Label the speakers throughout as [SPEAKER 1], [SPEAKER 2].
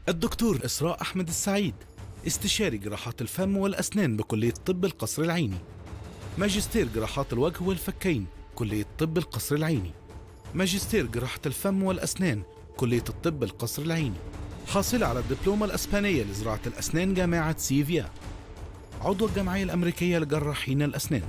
[SPEAKER 1] الدكتور إسراء أحمد السعيد استشاري جراحات الفم والأسنان بكلية طب القصر العيني ماجستير جراحات الوجه والفكين كلية طب القصر العيني ماجستير جراحة الفم والأسنان كلية الطب القصر العيني حاصلة على الدبلومة الأسبانية لزراعة الأسنان جامعة سيفيا عضو الجمعية الأمريكية لجراحين الأسنان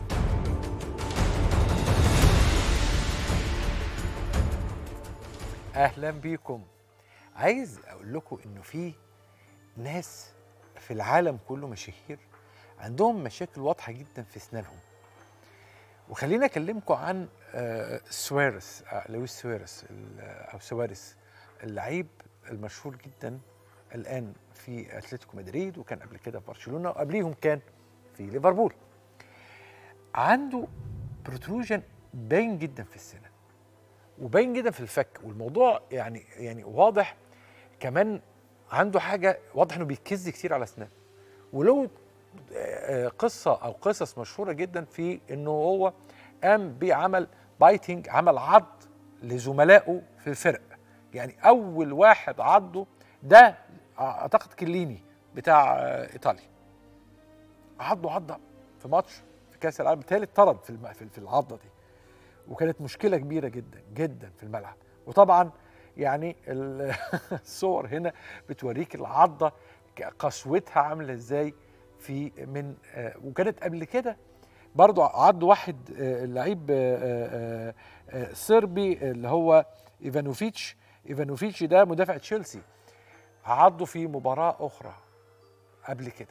[SPEAKER 2] اهلا بيكم عايز اقول لكم انه في ناس في العالم كله مشاهير عندهم مشاكل واضحه جدا في اسنانهم وخليني اكلمكم عن آه، سواريس آه، لويس سواريس ال- او سواريس اللعيب المشهور جدا الان في اتلتيكو مدريد وكان قبل كده في برشلونه وقبليهم كان في ليفربول عنده بروتروجن باين جدا في السنان وباين جدا في الفك والموضوع يعني يعني واضح كمان عنده حاجه واضح انه بيكز كتير على اسنانه ولو آه، قصه او قصص مشهوره جدا في انه هو قام بعمل بايتنج عمل عض لزملائه في الفرق يعني اول واحد عضه ده اعتقد كليني بتاع آه، ايطاليا عضه عضه في ماتش في كاس العالم بالتالي اتطرد في الم- في- في العضه دي وكانت مشكله كبيره جدا جدا في الملعب وطبعا يعني ال- الصور هنا بتوريك العضه ك- قسوتها عامله ازاي في من آه، وكانت قبل كده برضو عض واحد آه، لعيب آه، آه، آه، صربي اللي هو ايفانوفيتش ايفانوفيتش ده مدافع تشيلسي عضه في مباراه اخرى قبل كده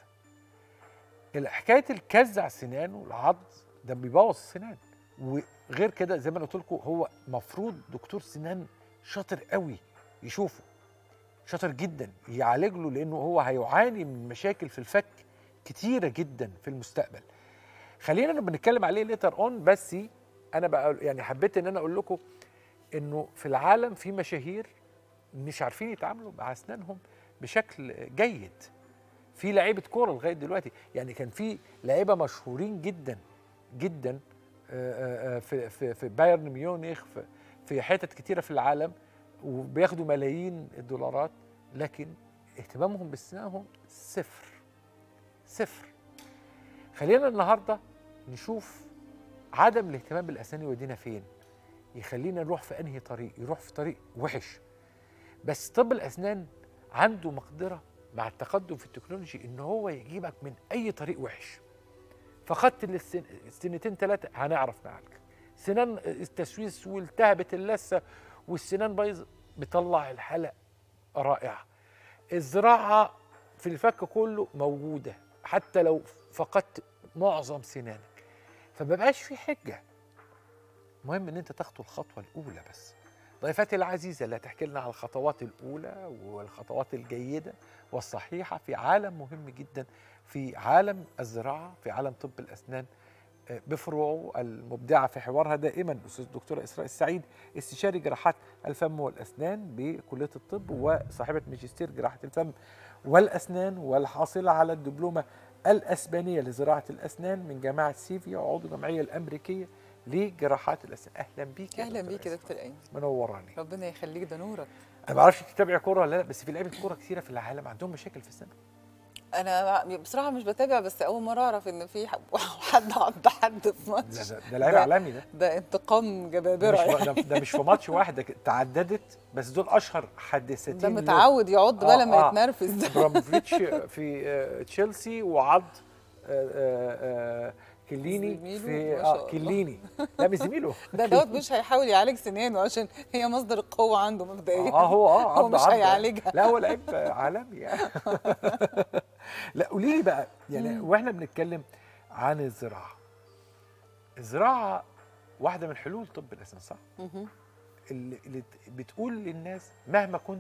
[SPEAKER 2] حكايه الكز على السنان والعض ده بيبوظ السنان وغير كده زي ما أنا قلت لكم هو مفروض دكتور سنان شاطر قوي يشوفه شاطر جدا يعالج له لانه هو هيعاني من مشاكل في الفك كتيره جدا في المستقبل خلينا نبقى نتكلم عليه ليتر اون بس انا بقى يعني حبيت ان انا اقول لكم انه في العالم في مشاهير مش عارفين يتعاملوا مع اسنانهم بشكل جيد في لعيبه كوره لغايه دلوقتي يعني كان في لعيبه مشهورين جدا جدا آه، آه، في في في بايرن ميونخ في في حتت كتيره في العالم وبياخدوا ملايين الدولارات لكن اهتمامهم باسنانهم صفر صفر خلينا النهارده نشوف عدم الاهتمام بالاسنان يودينا فين يخلينا نروح في انهي طريق يروح في طريق وحش بس طب الاسنان عنده مقدره مع التقدم في التكنولوجي ان هو يجيبك من اي طريق وحش فقدت السن... السنتين ثلاثه هنعرف نعالجك سنان التسويس والتهبت اللثه والسنان بايظ بيطلع الحلق رائعه الزراعه في الفك كله موجوده حتى لو فقدت معظم سنانك فمبقاش في حجه المهم ان انت تخطو الخطوه الاولى بس ضيفتي العزيزه اللي هتحكي لنا على الخطوات الاولى والخطوات الجيده والصحيحه في عالم مهم جدا في عالم الزراعه في عالم طب الاسنان آه، بفروعه المبدعه في حوارها دائما الاستاذ الدكتوره اسراء السعيد استشاري جراحات الفم والاسنان بكليه الطب وصاحبه ماجستير جراحه الفم والاسنان والحاصله على الدبلومه الاسبانيه لزراعه الاسنان من جامعه سيفيا وعضو الجمعيه الامريكيه لجراحات الاسنان اهلا بيك يا
[SPEAKER 3] اهلا
[SPEAKER 2] دكتورة
[SPEAKER 3] بيك يا
[SPEAKER 2] إسراء.
[SPEAKER 3] دكتور ايمن
[SPEAKER 2] منوراني
[SPEAKER 3] ربنا يخليك ده نورك
[SPEAKER 2] انا ما اعرفش تتابع كوره ولا لا بس في لعيبه كوره كتيره في العالم عندهم مشاكل في السن
[SPEAKER 3] انا بصراحه مش بتابع بس اول مره اعرف ان في حد عض حد في
[SPEAKER 2] ده,
[SPEAKER 3] ماتش
[SPEAKER 2] ده, ده لعيب
[SPEAKER 3] ده-
[SPEAKER 2] عالمي ده
[SPEAKER 3] ده انتقام
[SPEAKER 2] ده
[SPEAKER 3] جبابره
[SPEAKER 2] مش,
[SPEAKER 3] يعني.
[SPEAKER 2] ده, ده مش في ماتش واحد ده تعددت بس دول اشهر حادثتين
[SPEAKER 3] ده
[SPEAKER 2] له.
[SPEAKER 3] متعود يعض بقى
[SPEAKER 2] آه،
[SPEAKER 3] لما
[SPEAKER 2] آه.
[SPEAKER 3] يتنرفز
[SPEAKER 2] ابراموفيتش في آه، تشيلسي وعض آه، آه، آه، كليني
[SPEAKER 3] زميله؟
[SPEAKER 2] في
[SPEAKER 3] ما شاء
[SPEAKER 2] اه
[SPEAKER 3] الله.
[SPEAKER 2] كليني لا مش زميله
[SPEAKER 3] ده دوت مش هيحاول يعالج سنانه عشان هي مصدر القوه عنده مبدئيا
[SPEAKER 2] اه هو اه
[SPEAKER 3] هو
[SPEAKER 2] عض
[SPEAKER 3] مش
[SPEAKER 2] عض.
[SPEAKER 3] هيعالجها
[SPEAKER 2] لا هو لعيب عالمي يعني لا قولي لي بقى يعني واحنا بنتكلم عن الزراعه الزراعه واحده من حلول طب الاسنان صح؟
[SPEAKER 3] مهم.
[SPEAKER 2] اللي, اللي بتقول للناس مهما كنت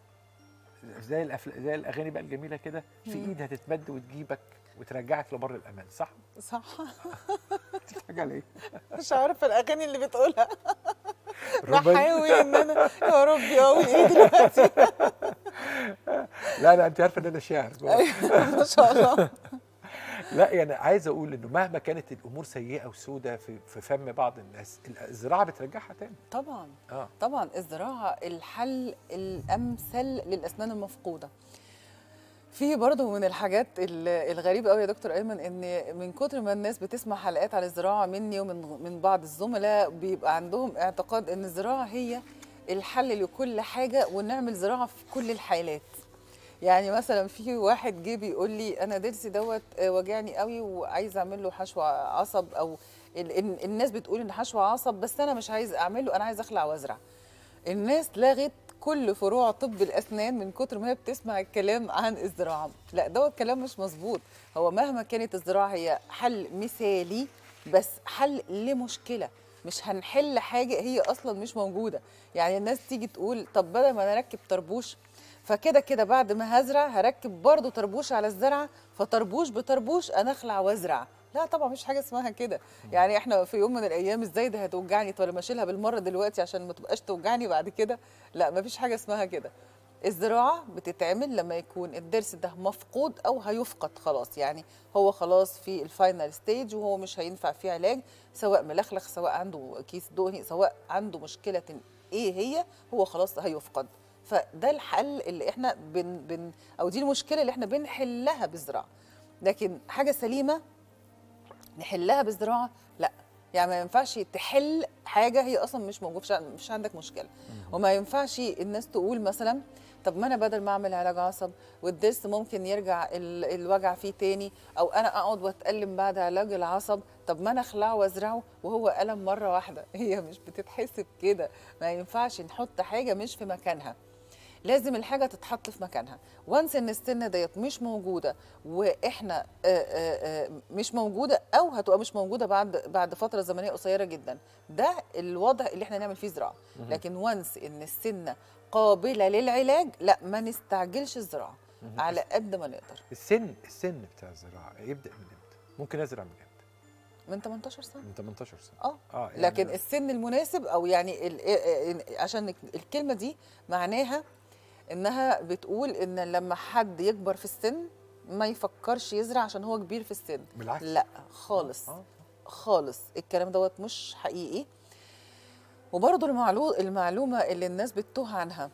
[SPEAKER 2] زي الأفل... زي الاغاني بقى الجميله كده في
[SPEAKER 3] مم.
[SPEAKER 2] ايد هتتمد وتجيبك وترجعك لبر الامان صح؟
[SPEAKER 3] صح
[SPEAKER 2] بتضحك على ايه؟
[SPEAKER 3] مش عارفه الاغاني اللي بتقولها
[SPEAKER 2] ربنا-
[SPEAKER 3] بحاول ان انا يا ربي اقول ايه دلوقتي
[SPEAKER 2] لا لا انت عارفه ان انا شاعر
[SPEAKER 3] أيوة، ما شاء الله
[SPEAKER 2] لا يعني عايز اقول انه مهما كانت الامور سيئه وسودة في في فم بعض الناس الزراعه بترجعها تاني
[SPEAKER 3] طبعا
[SPEAKER 2] اه
[SPEAKER 3] طبعا الزراعه الحل الامثل للاسنان المفقوده في برضه من الحاجات ال- الغريبه قوي يا دكتور ايمن ان من كتر ما الناس بتسمع حلقات عن الزراعه مني ومن من بعض الزملاء بيبقى عندهم اعتقاد ان الزراعه هي الحل لكل حاجه ونعمل زراعه في كل الحالات يعني مثلا في واحد جه بيقول لي انا ضرسي دوت آه، وجعني قوي وعايز اعمل له حشو عصب او ال- ال- الناس بتقول ان حشو عصب بس انا مش عايز اعمله انا عايز اخلع وازرع الناس لغت كل فروع طب الاسنان من كتر ما هي بتسمع الكلام عن الزراعه لا دوت كلام مش مظبوط هو مهما كانت الزراعه هي حل مثالي بس حل لمشكله مش هنحل حاجه هي اصلا مش موجوده يعني الناس تيجي تقول طب بدل ما نركب طربوش فكده كده بعد ما هزرع هركب برضو طربوش على الزرعه فطربوش بطربوش انا اخلع وازرع لا طبعا مش حاجه اسمها كده يعني احنا في يوم من الايام ازاي ده هتوجعني طب ما اشيلها بالمره دلوقتي عشان ما تبقاش توجعني بعد كده لا ما فيش حاجه اسمها كده الزراعه بتتعمل لما يكون الضرس ده مفقود او هيفقد خلاص يعني هو خلاص في الفاينل ستيج وهو مش هينفع فيه علاج سواء ملخلخ سواء عنده كيس دهني سواء عنده مشكله ايه هي هو خلاص هيفقد فده الحل اللي احنا بن بن او دي المشكله اللي احنا بنحلها بالزراعه لكن حاجه سليمه نحلها بالزراعه لا يعني ما ينفعش تحل حاجه هي اصلا مش موجوده مش عن- مش عندك مشكله وما ينفعش الناس تقول مثلا طب ما انا بدل ما اعمل علاج عصب والضرس ممكن يرجع ال- الوجع فيه تاني او انا اقعد واتالم بعد علاج العصب طب ما انا اخلعه وازرعه وهو الم مره واحده هي مش بتتحسب كده ما ينفعش نحط حاجه مش في مكانها لازم الحاجه تتحط في مكانها وانس ان السن ديت مش موجوده واحنا آه، آه، آه، مش موجوده او هتبقى مش موجوده بعد بعد فتره زمنيه قصيره جدا ده الوضع اللي احنا نعمل فيه زراعه لكن وانس ان السنه قابله للعلاج لا ما نستعجلش الزراعه على قد ما نقدر
[SPEAKER 2] السن السن بتاع الزراعه يبدا من امتى؟ ممكن ازرع من امتى؟
[SPEAKER 3] من 18 سنه
[SPEAKER 2] من 18 سنه
[SPEAKER 3] اه
[SPEAKER 2] اه يعني
[SPEAKER 3] لكن السن المناسب او يعني ال- ال- عشان الكلمه دي معناها انها بتقول ان لما حد يكبر في السن ما يفكرش يزرع عشان هو كبير في السن
[SPEAKER 2] بالعكس
[SPEAKER 3] لا خالص
[SPEAKER 2] آه.
[SPEAKER 3] خالص الكلام دوت مش حقيقي وبرضه المعلو... المعلومه اللي الناس بتتوه عنها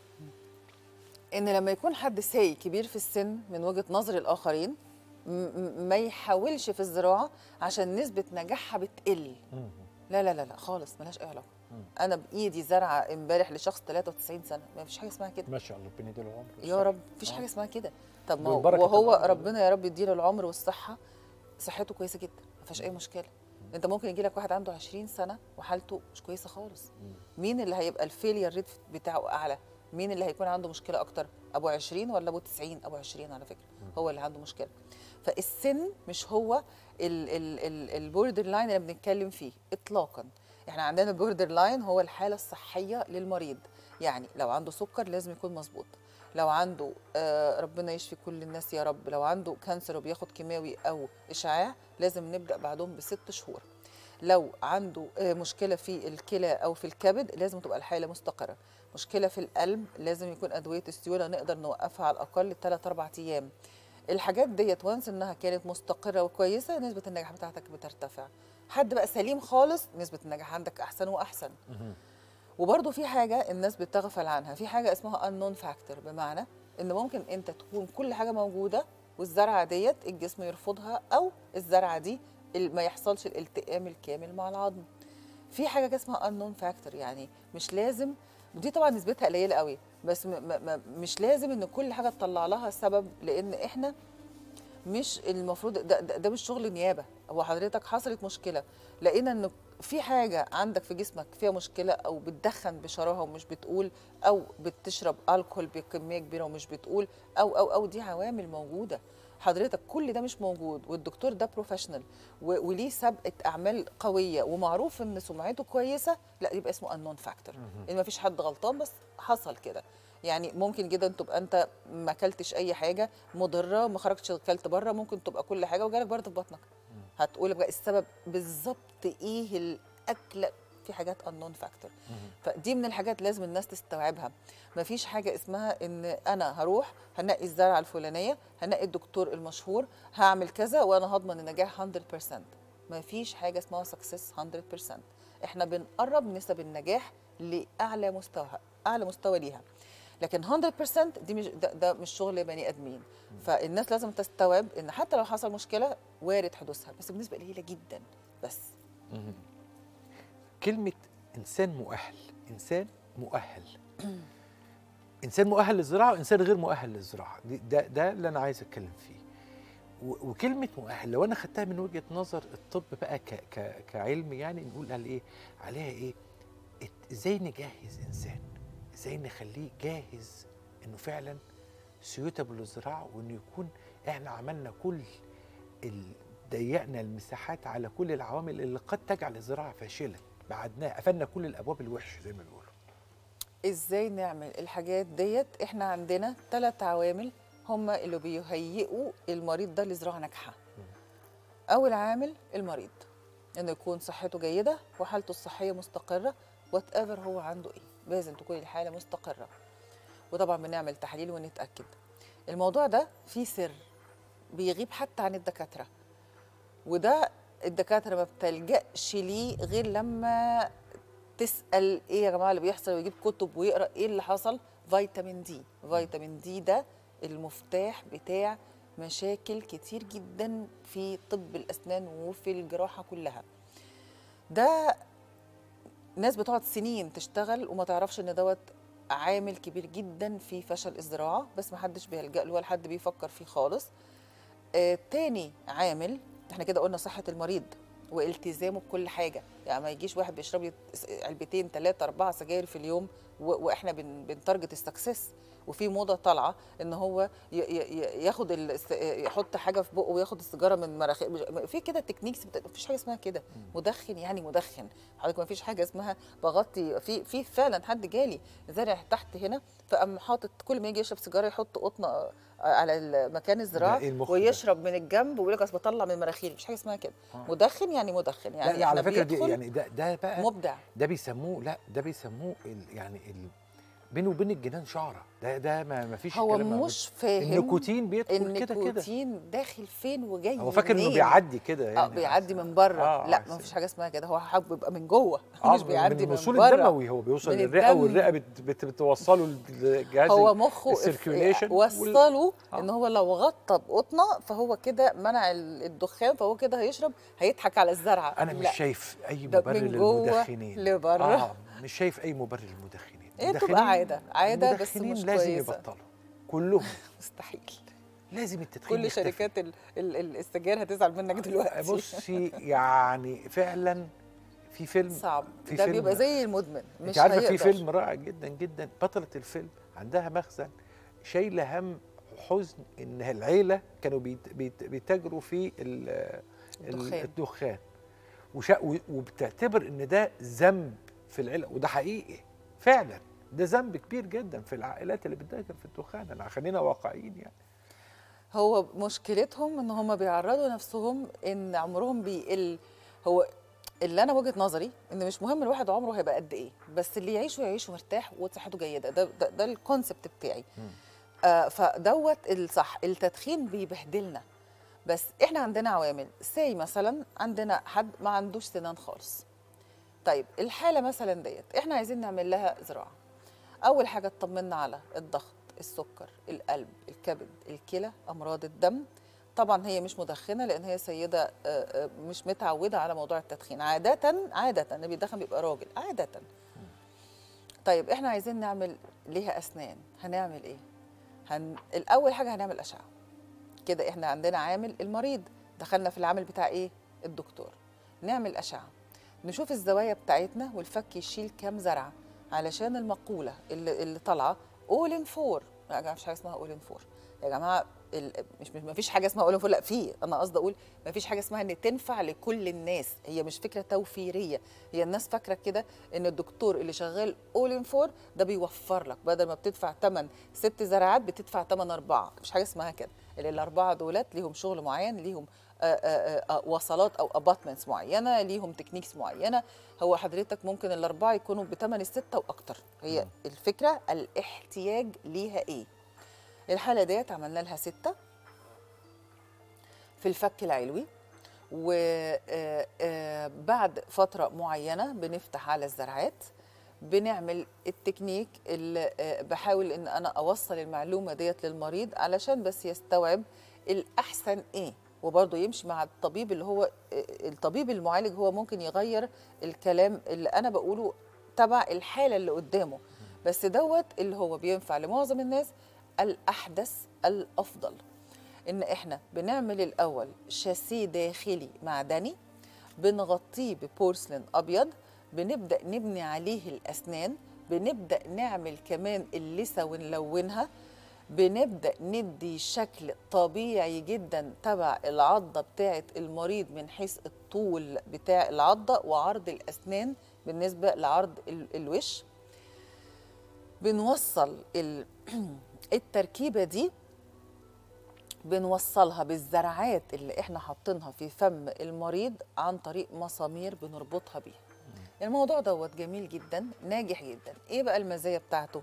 [SPEAKER 3] ان لما يكون حد ساي كبير في السن من وجهه نظر الاخرين م- م- ما يحاولش في الزراعه عشان نسبه نجاحها بتقل
[SPEAKER 2] مم.
[SPEAKER 3] لا لا لا لا خالص ملهاش اي علاقه انا بايدي زرعه امبارح لشخص 93 سنه ما فيش حاجه اسمها كده
[SPEAKER 2] ما شاء الله ربنا يديله العمر
[SPEAKER 3] يا رب مفيش حاجه اسمها كده طب ما هو-
[SPEAKER 2] والبركة
[SPEAKER 3] وهو
[SPEAKER 2] طبعاً.
[SPEAKER 3] ربنا يا رب يديله العمر والصحه صحته كويسه جدا ما فيهاش اي مشكله انت ممكن يجي لك واحد عنده 20 سنه وحالته مش كويسه خالص مين اللي هيبقى الفيلير ريت بتاعه اعلى مين اللي هيكون عنده مشكله اكتر ابو 20 ولا ابو 90 ابو 20 على فكره هو اللي عنده مشكله فالسن مش هو البوردر لاين اللي بنتكلم فيه اطلاقا احنا عندنا البوردر لاين هو الحاله الصحيه للمريض يعني لو عنده سكر لازم يكون مظبوط لو عنده آه ربنا يشفي كل الناس يا رب لو عنده كانسر وبياخد كيماوي او اشعاع لازم نبدا بعدهم بست شهور لو عنده آه، مشكله في الكلى او في الكبد لازم تبقى الحاله مستقره مشكله في القلب لازم يكون ادويه السيوله نقدر نوقفها على الاقل 3 4 ايام الحاجات ديت وانس انها كانت مستقره وكويسه نسبه النجاح بتاعتك بترتفع حد بقى سليم خالص نسبه النجاح عندك احسن واحسن وبرضه في حاجه الناس بتغفل عنها في حاجه اسمها unknown factor بمعنى ان ممكن انت تكون كل حاجه موجوده والزرعه ديت الجسم يرفضها او الزرعه دي ال- ما يحصلش الالتئام الكامل مع العظم في حاجه كده اسمها unknown factor يعني مش لازم ودي طبعا نسبتها قليله قوي بس م م مش لازم ان كل حاجه تطلع لها سبب لان احنا مش المفروض ده, ده, ده مش شغل نيابه هو حضرتك حصلت مشكله لقينا ان في حاجه عندك في جسمك فيها مشكله او بتدخن بشراهه ومش بتقول او بتشرب الكحول بكميه كبيره ومش بتقول او او او دي عوامل موجوده حضرتك كل ده مش موجود والدكتور ده بروفيشنال وليه سابقه اعمال قويه ومعروف ان سمعته كويسه لا يبقى اسمه انون فاكتور ان ما فيش حد غلطان بس حصل كده يعني ممكن جدا تبقى انت ما اكلتش اي حاجه مضره ما خرجتش اكلت بره ممكن تبقى كل حاجه وجالك برد في بطنك هتقول بقى السبب بالظبط ايه الاكله في حاجات unknown فاكتور فدي من الحاجات لازم الناس تستوعبها مفيش حاجه اسمها ان انا هروح هنقي الزرعه الفلانيه هنقي الدكتور المشهور هعمل كذا وانا هضمن النجاح 100% مفيش حاجه اسمها سكسس 100% احنا بنقرب نسب النجاح لاعلى مستوى اعلى مستوى ليها لكن 100% دي مش ده, ده مش شغل بني ادمين فالناس لازم تستوعب ان حتى لو حصل مشكله وارد حدوثها بس بنسبه قليله جدا بس
[SPEAKER 2] كلمة إنسان مؤهل إنسان مؤهل إنسان مؤهل للزراعة وإنسان غير مؤهل للزراعة دي- ده ده اللي أنا عايز أتكلم فيه و- وكلمة مؤهل لو أنا خدتها من وجهة نظر الطب بقى ك ك كعلم يعني نقول على إيه عليها إيه إت- إزاي نجهز إنسان إزاي نخليه جاهز إنه فعلا سيوتابل للزراعة وإنه يكون إحنا عملنا كل ال- ضيقنا المساحات على كل العوامل اللي قد تجعل الزراعه فاشله بعدناها قفلنا كل الابواب الوحشه زي ما بيقولوا
[SPEAKER 3] ازاي نعمل الحاجات ديت احنا عندنا ثلاث عوامل هم اللي بيهيئوا المريض ده لزراعه ناجحه اول عامل المريض انه يكون صحته جيده وحالته الصحيه مستقره وات ايفر هو عنده ايه لازم تكون الحاله مستقره وطبعا بنعمل تحاليل ونتاكد الموضوع ده فيه سر بيغيب حتى عن الدكاتره وده الدكاتره ما بتلجاش ليه غير لما تسال ايه يا جماعه اللي بيحصل ويجيب كتب ويقرا ايه اللي حصل فيتامين دي فيتامين دي ده المفتاح بتاع مشاكل كتير جدا في طب الاسنان وفي الجراحه كلها ده ناس بتقعد سنين تشتغل وما تعرفش ان دوت عامل كبير جدا في فشل الزراعه بس ما حدش بيلجا له ولا حد بيفكر فيه خالص آه تاني عامل احنا كده قلنا صحه المريض والتزامه بكل حاجه يعني ما يجيش واحد بيشرب لي علبتين ثلاثه اربعه سجاير في اليوم و- واحنا بن بنتارجت السكسس وفي موضه طالعه ان هو ي- ي- ي- ياخد الس- يحط حاجه في بقه وياخد السيجاره من مناخيره في كده تكنيكس ما فيش حاجه اسمها كده مدخن يعني مدخن حضرتك ما فيش حاجه اسمها بغطي في في فعلا حد جالي زارع تحت هنا فقام حاطط كل ما يجي يشرب سيجاره يحط قطنه على مكان الزراعه
[SPEAKER 2] إيه المخ ده؟
[SPEAKER 3] ويشرب من الجنب ويقول لك أصل بطلع من مناخيري مفيش حاجه اسمها كده مدخن يعني مدخن يعني
[SPEAKER 2] لا, لا على
[SPEAKER 3] إحنا
[SPEAKER 2] فكره دي
[SPEAKER 3] بيدخل
[SPEAKER 2] يعني ده ده بقى
[SPEAKER 3] مبدع
[SPEAKER 2] ده بيسموه لا ده بيسموه ال يعني ال بينه وبين الجنان شعره ده ده ما, ما فيش
[SPEAKER 3] هو
[SPEAKER 2] الكلام ده.
[SPEAKER 3] مش فاهم
[SPEAKER 2] النيكوتين بيدخل كده كده
[SPEAKER 3] النيكوتين داخل فين وجاي
[SPEAKER 2] هو فاكر انه
[SPEAKER 3] منين؟
[SPEAKER 2] بيعدي كده يعني
[SPEAKER 3] اه بيعدي من بره
[SPEAKER 2] آه،
[SPEAKER 3] لا
[SPEAKER 2] عكس-
[SPEAKER 3] ما فيش حاجه اسمها كده هو حابب يبقى من جوه
[SPEAKER 2] آه
[SPEAKER 3] مش بيعدي
[SPEAKER 2] من
[SPEAKER 3] من,
[SPEAKER 2] الوصول
[SPEAKER 3] بره
[SPEAKER 2] الدموي هو بيوصل
[SPEAKER 3] من
[SPEAKER 2] للرئه
[SPEAKER 3] الدم.
[SPEAKER 2] والرئه بت بت بتوصله للجهاز
[SPEAKER 3] هو
[SPEAKER 2] ال-
[SPEAKER 3] مخه
[SPEAKER 2] السيركيوليشن
[SPEAKER 3] وصله
[SPEAKER 2] آه.
[SPEAKER 3] ان هو لو غطى بقطنه فهو كده منع ال- الدخان فهو كده هيشرب هيضحك على الزرعه
[SPEAKER 2] انا مش
[SPEAKER 3] لا.
[SPEAKER 2] شايف اي
[SPEAKER 3] ده
[SPEAKER 2] مبرر
[SPEAKER 3] من جوه
[SPEAKER 2] للمدخنين
[SPEAKER 3] لبره.
[SPEAKER 2] اه مش شايف اي مبرر للمدخنين
[SPEAKER 3] هي
[SPEAKER 2] المدخنين-
[SPEAKER 3] بتبقى عادة، عادة بس
[SPEAKER 2] المدخنين
[SPEAKER 3] مش
[SPEAKER 2] لازم
[SPEAKER 3] كويسة.
[SPEAKER 2] يبطلوا كلهم
[SPEAKER 3] مستحيل
[SPEAKER 2] لازم التدخين
[SPEAKER 3] كل
[SPEAKER 2] يختفي.
[SPEAKER 3] شركات ال- ال- ال- السجاير هتزعل منك دلوقتي
[SPEAKER 2] بصي يعني فعلا في فيلم
[SPEAKER 3] صعب
[SPEAKER 2] في
[SPEAKER 3] ده
[SPEAKER 2] فيلم-
[SPEAKER 3] بيبقى زي المدمن
[SPEAKER 2] انت
[SPEAKER 3] مش
[SPEAKER 2] عارفه في
[SPEAKER 3] هيقدر.
[SPEAKER 2] فيلم رائع جدا جدا بطله الفيلم عندها مخزن شايله هم حزن ان العيله كانوا بيت بيت بيتاجروا في ال- ال-
[SPEAKER 3] الدخان.
[SPEAKER 2] الدخان وشا و- وبتعتبر ان ده ذنب في العيله وده حقيقي فعلا ده ذنب كبير جدا في العائلات اللي بتتاجر في الدخان انا خلينا واقعيين يعني
[SPEAKER 3] هو مشكلتهم ان هم بيعرضوا نفسهم ان عمرهم بيقل هو اللي انا وجهه نظري ان مش مهم الواحد عمره هيبقى قد ايه بس اللي يعيشه يعيشه مرتاح وصحته جيده ده ده, ده الكونسبت بتاعي آه فدوت الصح التدخين بيبهدلنا بس احنا عندنا عوامل سي مثلا عندنا حد ما عندوش سنان خالص طيب الحاله مثلا ديت احنا عايزين نعمل لها زراعه اول حاجه اطمنا على الضغط السكر القلب الكبد الكلى امراض الدم طبعا هي مش مدخنه لان هي سيده آه، آه، مش متعوده على موضوع التدخين عاده عاده اللي بيدخن بيبقى راجل عاده طيب احنا عايزين نعمل ليها اسنان هنعمل ايه هن... الاول حاجه هنعمل اشعه كده احنا عندنا عامل المريض دخلنا في العامل بتاع ايه الدكتور نعمل اشعه نشوف الزوايا بتاعتنا والفك يشيل كام زرعه علشان المقوله اللي, اللي طالعه اول ان فور لا مش حاجه اسمها اول ان فور يا جماعه ال- مش مش- ما فيش حاجه اسمها اول فور لا في انا قصدي اقول ما فيش حاجه اسمها ان تنفع لكل الناس هي مش فكره توفيريه هي الناس فاكره كده ان الدكتور اللي شغال اول ان فور ده بيوفر لك بدل ما بتدفع ثمن ست زراعات بتدفع ثمن اربعه مش حاجه اسمها كده اللي الاربعه دولت ليهم شغل معين ليهم آه، آه، آه، وصلات او اباتمنتس معينه ليهم تكنيكس معينه هو حضرتك ممكن الاربعه يكونوا بثمن السته واكتر هي الفكره الاحتياج ليها ايه الحاله ديت عملنا لها سته في الفك العلوي وبعد فترة معينة بنفتح على الزرعات بنعمل التكنيك اللي آه، بحاول ان انا اوصل المعلومة ديت للمريض علشان بس يستوعب الاحسن ايه وبرضه يمشي مع الطبيب اللي هو آه، الطبيب المعالج هو ممكن يغير الكلام اللي انا بقوله تبع الحالة اللي قدامه بس دوت اللي هو بينفع لمعظم الناس الأحدث الأفضل إن إحنا بنعمل الأول شاسيه داخلي معدني بنغطيه ببورسلين أبيض بنبدأ نبني عليه الأسنان بنبدأ نعمل كمان اللثة ونلونها بنبدأ ندي شكل طبيعي جدا تبع العضة بتاعة المريض من حيث الطول بتاع العضة وعرض الأسنان بالنسبة لعرض ال- الوش بنوصل ال- التركيبة دي بنوصلها بالزرعات اللي احنا حاطينها في فم المريض عن طريق مسامير بنربطها بيها الموضوع دوت جميل جدا ناجح جدا ايه بقى المزايا بتاعته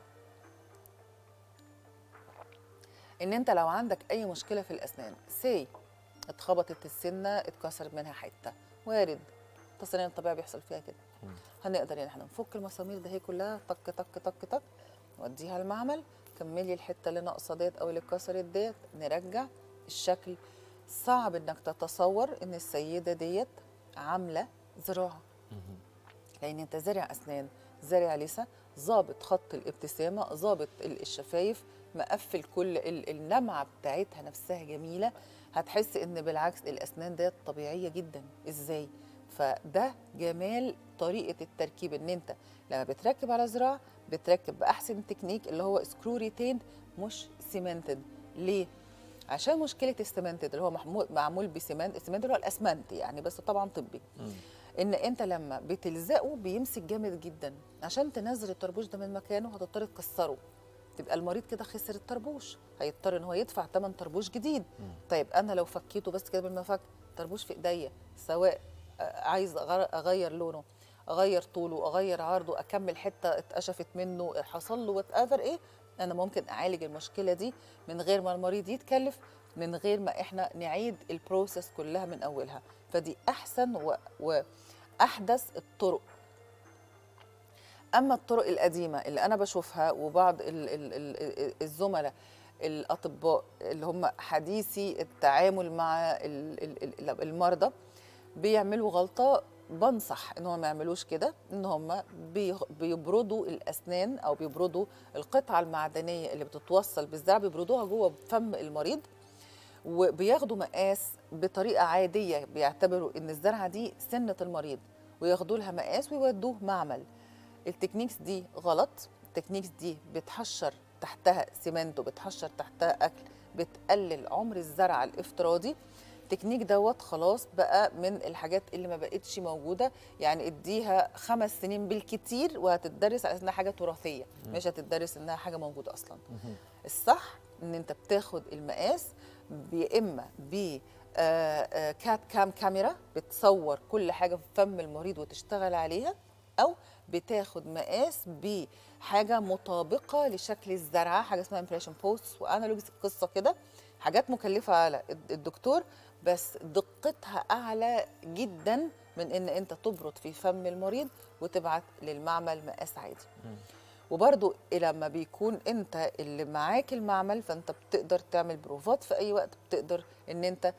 [SPEAKER 3] ان انت لو عندك اي مشكله في الاسنان سي اتخبطت السنه اتكسرت منها حته وارد التصنيع الطبيعي بيحصل فيها كده هنقدر ان احنا نفك المسامير ده هي كلها طك طك طك طك نوديها المعمل كملي الحته اللي ناقصه ديت او اللي اتكسرت ديت نرجع الشكل صعب انك تتصور ان السيده ديت عامله زراعه لان انت زارع اسنان زارع لسه ظابط خط الابتسامه ظابط ال- الشفايف مقفل كل ال- اللمعه بتاعتها نفسها جميله هتحس ان بالعكس الاسنان ديت طبيعيه جدا ازاي فده جمال طريقه التركيب ان انت لما بتركب على زراعه بتركب باحسن تكنيك اللي هو سكرو ريتيند مش سيمنتد ليه عشان مشكله السيمنتد اللي هو محمول معمول بسيمنت السيمنت اللي هو الاسمنت يعني بس طبعا طبي ان انت لما بتلزقه بيمسك جامد جدا عشان تنزل الطربوش ده من مكانه هتضطر تكسره تبقى المريض كده خسر الطربوش هيضطر ان هو يدفع ثمن طربوش جديد طيب انا لو فكيته بس كده بالمفك طربوش في ايديا سواء آه، عايز أغر- اغير لونه اغير طوله اغير عرضه اكمل حته اتقشفت منه حصل له وات ايفر ايه انا ممكن اعالج المشكله دي من غير ما المريض يتكلف من غير ما احنا نعيد البروسيس كلها من اولها فدي احسن و... واحدث الطرق اما الطرق القديمه اللي انا بشوفها وبعض ال- ال- ال- الزملاء الاطباء اللي هم حديثي التعامل مع ال- ال- ال- المرضى بيعملوا غلطه بنصح ان هم ما يعملوش كده ان هم بي- بيبردوا الاسنان او بيبردوا القطعه المعدنيه اللي بتتوصل بالزرع بيبردوها جوه فم المريض وبياخدوا مقاس بطريقه عاديه بيعتبروا ان الزرعه دي سنه المريض وياخدوا لها مقاس ويودوه معمل التكنيكس دي غلط التكنيكس دي بتحشر تحتها سيمنت وبتحشر تحتها اكل بتقلل عمر الزرع الافتراضي التكنيك دوت خلاص بقى من الحاجات اللي ما بقتش موجوده يعني اديها خمس سنين بالكتير وهتدرس على انها حاجه تراثيه مش هتدرس انها حاجه موجوده اصلا الصح ان انت بتاخد المقاس يا اما ب كات كام كاميرا بتصور كل حاجه في فم المريض وتشتغل عليها او بتاخد مقاس بحاجه مطابقه لشكل الزرعه حاجه اسمها امبريشن بوست وانالوجز قصه كده حاجات مكلفه على الد- الدكتور بس دقتها اعلى جدا من ان انت تبرد في فم المريض وتبعت للمعمل مقاس عادي وبرضو لما بيكون انت اللي معاك المعمل فانت بتقدر تعمل بروفات في اي وقت بتقدر ان انت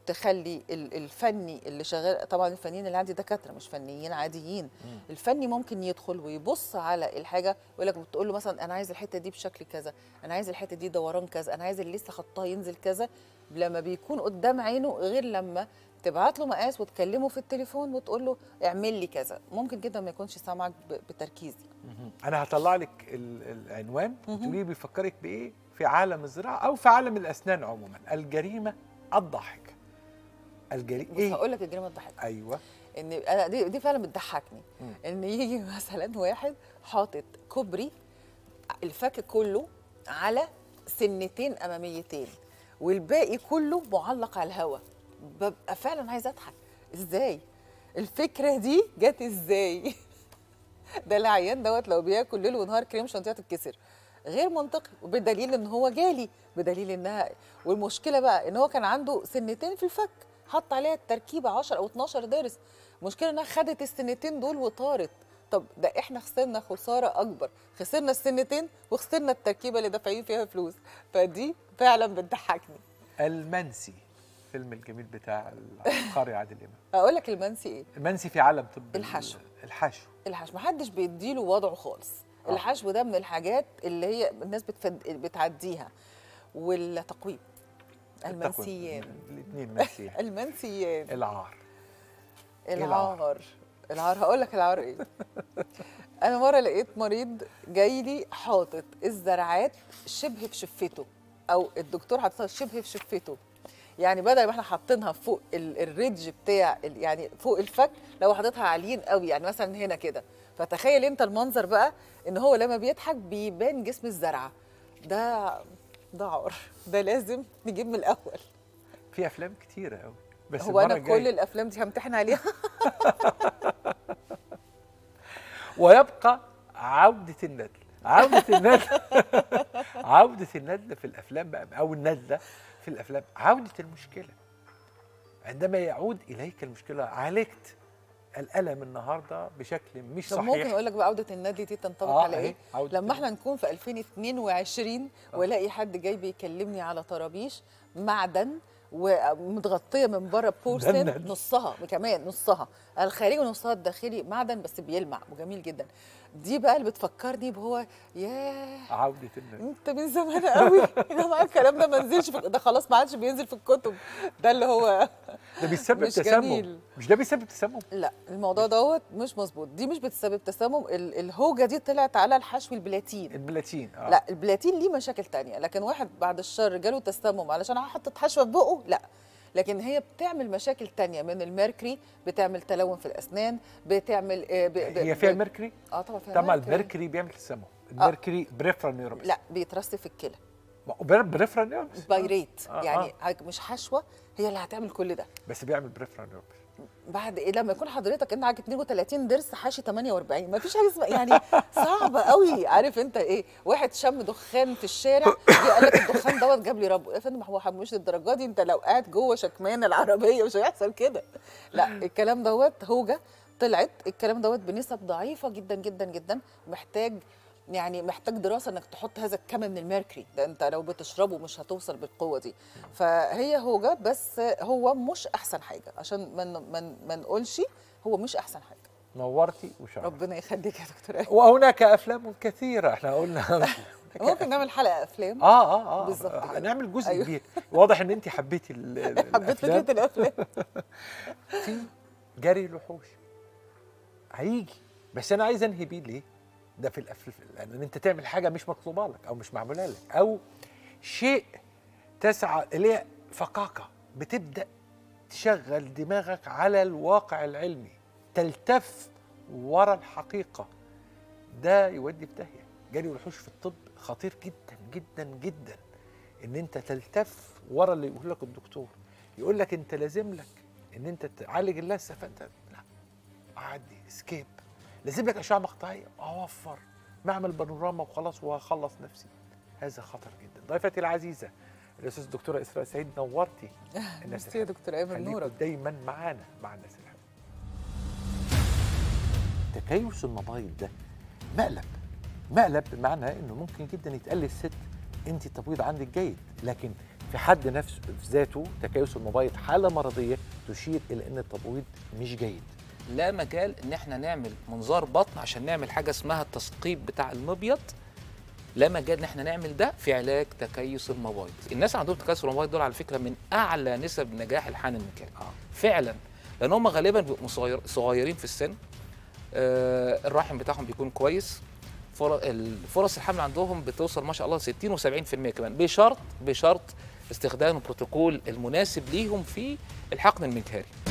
[SPEAKER 3] تخلي ال- الفني اللي شغال طبعا الفنيين اللي عندي دكاتره مش فنيين عاديين الفني ممكن يدخل ويبص على الحاجه ويقول لك بتقول له مثلا انا عايز الحته دي بشكل كذا انا عايز الحته دي دوران كذا انا عايز اللي لسه خطها ينزل كذا لما بيكون قدام عينه غير لما تبعت له مقاس وتكلمه في التليفون وتقول له اعمل لي كذا ممكن جدا ما يكونش سامعك ب- بتركيز
[SPEAKER 2] انا هطلع لك ال- العنوان وتقولي لي بيفكرك بايه في عالم الزراعه او في عالم الاسنان عموما الجريمه الضاحكه الجريمه
[SPEAKER 3] بص
[SPEAKER 2] ايه
[SPEAKER 3] هقول لك الجريمه الضحك
[SPEAKER 2] ايوه
[SPEAKER 3] ان انا دي, دي فعلا بتضحكني
[SPEAKER 2] مم.
[SPEAKER 3] ان يجي مثلا واحد حاطط كوبري الفك كله على سنتين اماميتين والباقي كله معلق على الهواء ببقى فعلا عايزه اضحك ازاي الفكره دي جت ازاي ده العيان دوت لو بياكل ليل ونهار كريم شانتيه تتكسر غير منطقي وبدليل ان هو جالي بدليل انها والمشكله بقى ان هو كان عنده سنتين في الفك حط عليها التركيبه 10 او 12 ضرس المشكله انها خدت السنتين دول وطارت طب ده احنا خسرنا خساره اكبر خسرنا السنتين وخسرنا التركيبه اللي دافعين فيها فلوس فدي فعلا بتضحكني
[SPEAKER 2] المنسي فيلم الجميل بتاع العبقري عادل امام
[SPEAKER 3] اقول لك المنسي ايه
[SPEAKER 2] المنسي في عالم طب ال-
[SPEAKER 3] الحشو.
[SPEAKER 2] الحشو
[SPEAKER 3] الحشو محدش بيديله وضعه خالص
[SPEAKER 2] آه.
[SPEAKER 3] الحشو ده من الحاجات اللي هي الناس بتفد... بتعديها والتقويم المنسيين
[SPEAKER 2] الاثنين منسيين
[SPEAKER 3] المنسيين
[SPEAKER 2] العار إيه العار؟
[SPEAKER 3] العار العار هقول لك العار ايه انا مره لقيت مريض جاي لي حاطط الزرعات شبه في شفته او الدكتور حاططها شبه في شفته يعني بدل ما احنا حاطينها فوق ال- الريدج بتاع ال- يعني فوق الفك لو حاططها عاليين قوي يعني مثلا هنا كده فتخيل انت المنظر بقى ان هو لما بيضحك بيبان جسم الزرعه ده ده عار ده لازم نجيب من الاول
[SPEAKER 2] في افلام كتيره قوي بس
[SPEAKER 3] هو
[SPEAKER 2] المرة
[SPEAKER 3] انا كل
[SPEAKER 2] الجاية-
[SPEAKER 3] الافلام دي همتحن عليها
[SPEAKER 2] ويبقى عودة الندل عودة الندل عودة الندل في الأفلام بقى أو الندلة في الأفلام عودة المشكلة عندما يعود إليك المشكلة عالجت الألم النهاردة بشكل مش
[SPEAKER 3] طب
[SPEAKER 2] صحيح
[SPEAKER 3] ممكن اقول لك بقى عوده النادي دي تنطبق
[SPEAKER 2] آه،
[SPEAKER 3] على
[SPEAKER 2] أهي،
[SPEAKER 3] ايه؟
[SPEAKER 2] عودة
[SPEAKER 3] لما احنا نكون في 2022 والاقي حد جاي بيكلمني على طرابيش معدن ومتغطيه من بره بورسلين
[SPEAKER 2] مدند.
[SPEAKER 3] نصها كمان نصها الخارجي ونصها الداخلي معدن بس بيلمع وجميل جدا دي بقى اللي بتفكرني بهو ياه
[SPEAKER 2] عودة الندل
[SPEAKER 3] انت من زمان قوي يا جماعه الكلام ده ما نزلش في ده خلاص ما عادش بينزل في الكتب ده اللي هو
[SPEAKER 2] ده بيسبب
[SPEAKER 3] مش
[SPEAKER 2] تسمم
[SPEAKER 3] جميل.
[SPEAKER 2] مش ده بيسبب تسمم
[SPEAKER 3] لا الموضوع دوت مش مظبوط دي مش بتسبب تسمم ال- الهوجه دي طلعت على الحشو البلاتين
[SPEAKER 2] البلاتين آه.
[SPEAKER 3] لا البلاتين ليه مشاكل تانية لكن واحد بعد الشر جاله تسمم علشان حطت حشوه في بقه لا لكن هي بتعمل مشاكل تانية من الميركوري بتعمل تلون في الاسنان بتعمل آه، ب... ب...
[SPEAKER 2] هي فيها
[SPEAKER 3] ب-
[SPEAKER 2] الميركوري
[SPEAKER 3] اه طبعا فيها
[SPEAKER 2] طبعا
[SPEAKER 3] ميركوري.
[SPEAKER 2] الميركوري بيعمل تسمم الميركوري بريفرال نيوروباثي
[SPEAKER 3] لا بيترسب في الكلى
[SPEAKER 2] بريفرال نيوروباثي
[SPEAKER 3] بايريت
[SPEAKER 2] آه،
[SPEAKER 3] يعني هك- مش حشوه هي اللي هتعمل كل ده
[SPEAKER 2] بس بيعمل بريفرال نيوروباثي
[SPEAKER 3] بعد ايه لما يكون حضرتك انت عندك 32 ضرس حاشي 48 ما فيش حاجه اسمها يعني صعبه قوي عارف انت ايه واحد شم دخان في الشارع جه قال لك الدخان دوت جاب لي ربو يا فندم هو مش للدرجه دي انت لو قاعد جوه شكمان العربيه مش هيحصل كده لا الكلام دوت هوجه طلعت الكلام دوت بنسب ضعيفه جدا جدا جدا محتاج يعني محتاج دراسه انك تحط هذا الكم من الميركوري ده انت لو بتشربه مش هتوصل بالقوه دي فهي هوجه بس هو مش احسن حاجه عشان ما ن- ما ن- ما نقولش هو مش احسن حاجه
[SPEAKER 2] نورتي وشرفتي
[SPEAKER 3] ربنا يخليك يا دكتور آية.
[SPEAKER 2] وهناك افلام كثيره احنا قلنا
[SPEAKER 3] ممكن نعمل حلقه افلام
[SPEAKER 2] اه اه اه
[SPEAKER 3] بالظبط كده.
[SPEAKER 2] هنعمل جزء
[SPEAKER 3] أيوة.
[SPEAKER 2] كبير واضح ان انت حبيتي ال- ال-
[SPEAKER 3] حبيت
[SPEAKER 2] الأفلام.
[SPEAKER 3] فكره الافلام
[SPEAKER 2] في جري لحوش هيجي بس انا عايز انهي بيه ليه؟ ده في الافلام لان انت تعمل حاجه مش مطلوبه لك او مش معموله لك او شيء تسعى اليه فقاقه بتبدا تشغل دماغك على الواقع العلمي تلتف ورا الحقيقه ده يودي في داهيه جري الوحوش في الطب خطير جدا جدا جدا ان انت تلتف ورا اللي يقول لك الدكتور يقول لك انت لازم لك ان انت تعالج اللثه فانت لا اعدي سكيب لازم لك اشعه مقطعيه اوفر معمل بانوراما وخلاص وهخلص نفسي هذا خطر جدا ضيفتي العزيزه الاستاذ الدكتوره اسراء سعيد نورتي الناس
[SPEAKER 3] ميرسي يا دكتور ايمن
[SPEAKER 2] خليكوا
[SPEAKER 3] نورك
[SPEAKER 2] دايما معانا مع الناس الحلوه تكيس المبايض ده مقلب مقلب بمعنى انه ممكن جدا يتقال للست انت التبويض عندك جيد لكن في حد نفسه في ذاته تكيس المبيض حاله مرضيه تشير الى ان التبويض مش جيد
[SPEAKER 4] لا مجال ان احنا نعمل منظار بطن عشان نعمل حاجه اسمها التثقيب بتاع المبيض لا مجال ان احنا نعمل ده في علاج تكيس المبيض الناس عندهم تكيس المبيض دول على فكره من اعلى نسب نجاح الحقن المكاني
[SPEAKER 2] آه.
[SPEAKER 4] فعلا لان هم غالبا بيبقوا صغير صغيرين في السن آه الرحم بتاعهم بيكون كويس فر- الفرص الحمل عندهم بتوصل ما شاء الله 60 و70% كمان بشرط بشرط استخدام البروتوكول المناسب ليهم في الحقن المجهري